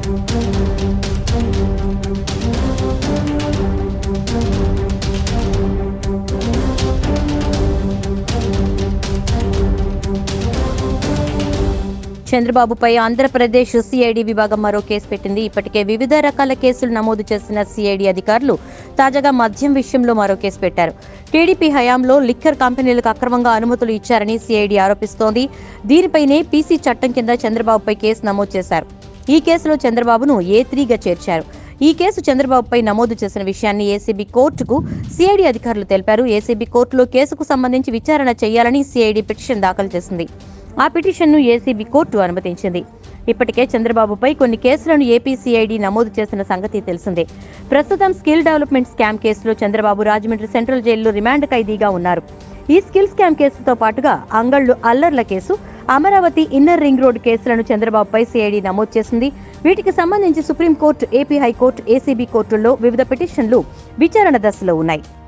చంద్రబాబుపై ఆంధ్రప్రదేశ్ సిఐడి విభాగం మరో కేసు పెట్టింది ఇప్పటికే వివిధ రకాల కేసులు నమోదు చేసిన సిఐడి అధికారులు తాజాగా మద్యం విషయంలో మరో కేసు పెట్టారు టీడీపీ హయాంలో లిక్కర్ కంపెనీలకు అక్రమంగా అనుమతులు ఇచ్చారని సిఐడి ఆరోపిస్తోంది దీనిపైనే పీసీ చట్టం కింద చంద్రబాబుపై కేసు నమోదు చేశారు ఈ కేసులో చంద్రబాబును ఏ త్రీగా చేర్చారు ఈ కేసు చంద్రబాబుపై నమోదు చేసిన విషయాన్ని ఏసీబీ కోర్టుకు సిఐడి అధికారులు తెలిపారు ఏసీబీ కోర్టులో కేసుకు సంబంధించి విచారణ చేయాలని సిఐడి పిటిషన్ దాఖలు చేసింది ఆ పిటిషన్ను ఏసీబీ కోర్టు అనుమతించింది ఇప్పటికే చంద్రబాబుపై కొన్ని కేసులను ఏపీ సిఐడి నమోదు చేసిన సంగతి తెలిసిందే ప్రస్తుతం స్కిల్ డెవలప్మెంట్ స్కామ్ కేసులో చంద్రబాబు రాజమండ్రి సెంట్రల్ జైల్లో రిమాండ్ ఖైదీగా ఉన్నారు ఈ స్కిల్ స్కామ్ కేసుతో పాటుగా అంగళ్లు అల్లర్ల కేసు అమరావతి ఇన్నర్ రింగ్ రోడ్ కేసులను చంద్రబాబుపై సిఐడి నమోదు చేసింది వీటికి సంబంధించి సుప్రీంకోర్టు ఏపీ హైకోర్టు ఏసీబీ కోర్టుల్లో వివిధ పిటిషన్లు విచారణ దశలో ఉన్నాయి